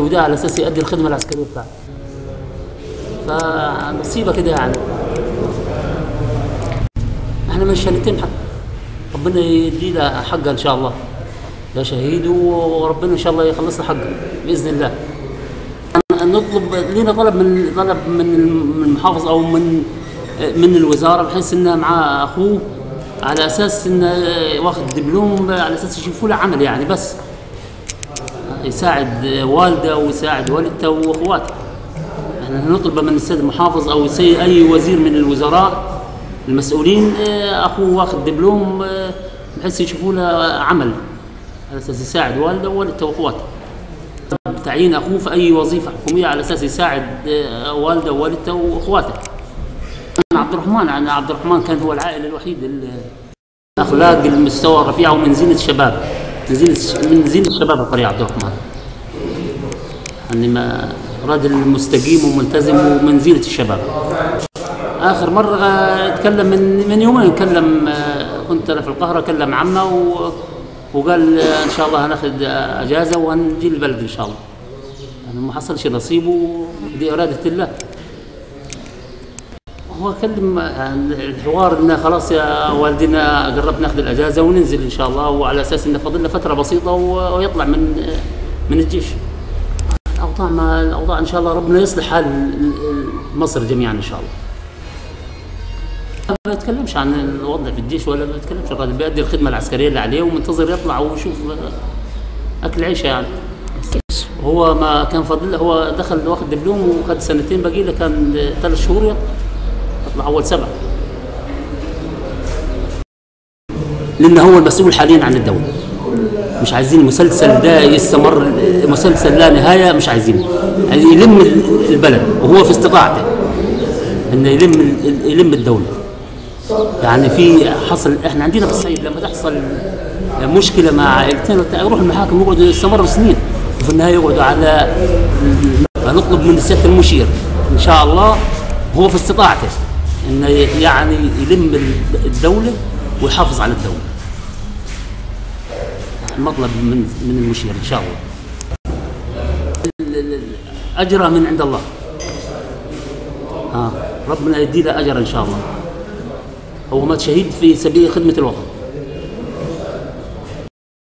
اوداه على اساس يؤدي الخدمه العسكريه بتاعته فنصيبه كده يعني احنا مش هنتم حق ربنا يدي له حقه ان شاء الله ده شهيد وربنا ان شاء الله يخلص له حقه باذن الله نطلب لينا طلب من طلب من من المحافظ او من من الوزاره بحيث انه مع اخوه على اساس انه واخد دبلوم على اساس يشوفوا له عمل يعني بس يساعد والده ويساعد والدته واخواته احنا نطلب من السيد المحافظ او سي اي وزير من الوزراء المسؤولين اه، اخوه واخد دبلوم اه، بحيث يشوفوا له عمل على اساس يساعد والده ووالدته واخواته تعيين اخوه في اي وظيفه حكوميه على اساس يساعد اه، والده ووالدته واخواته أنا عبد الرحمن انا عبد الرحمن كان هو العائل الوحيد ال- اخلاق المستوى الرفيع ومن زينه الشباب من زينه من زينه الشباب القريه عبد الرحمن يعني ما راجل مستقيم وملتزم ومن زينه الشباب اخر مره اتكلم من من يومين كلم آه، كنت انا في القاهره كلم عمه و وقال آه، ان شاء الله هناخذ آه، اجازه وهنجي البلد ان شاء الله يعني ما حصلش نصيبه دي اراده الله هو كلم عن الحوار انه خلاص يا والدنا قربت ناخذ الاجازه وننزل ان شاء الله وعلى اساس انه فاضل له فتره بسيطه و- ويطلع من من الجيش. الاوضاع ما الاوضاع ان شاء الله ربنا يصلح حال ال- ال- مصر جميعا ان شاء الله. ما بيتكلمش عن الوضع في الجيش ولا ما بيتكلمش الراجل بيأدي الخدمه العسكريه اللي عليه ومنتظر يطلع ويشوف اكل عيشه يعني. هو ما كان فاضل له- هو دخل واخد دبلوم وخد سنتين باقي له كان ثلاث شهور يطلع. يطلع اول سبعه لانه هو المسؤول حاليا عن الدوله مش عايزين المسلسل ده يستمر مسلسل لا نهايه مش عايزينه عايز يلم البلد وهو في استطاعته انه يلم يلم الدوله يعني في حصل احنا عندنا في الصعيد لما تحصل مشكله مع عائلتين يروحوا المحاكم يقعدوا يستمروا سنين وفي النهايه يقعدوا على نطلب من السياده المشير ان شاء الله هو في استطاعته انه يعني يلم الدوله ويحافظ على الدوله مطلب من من المشير ان شاء الله ال- ال- اجره من عند الله ها ربنا يدي له اجر ان شاء الله هو مات شهيد في سبيل خدمه الوطن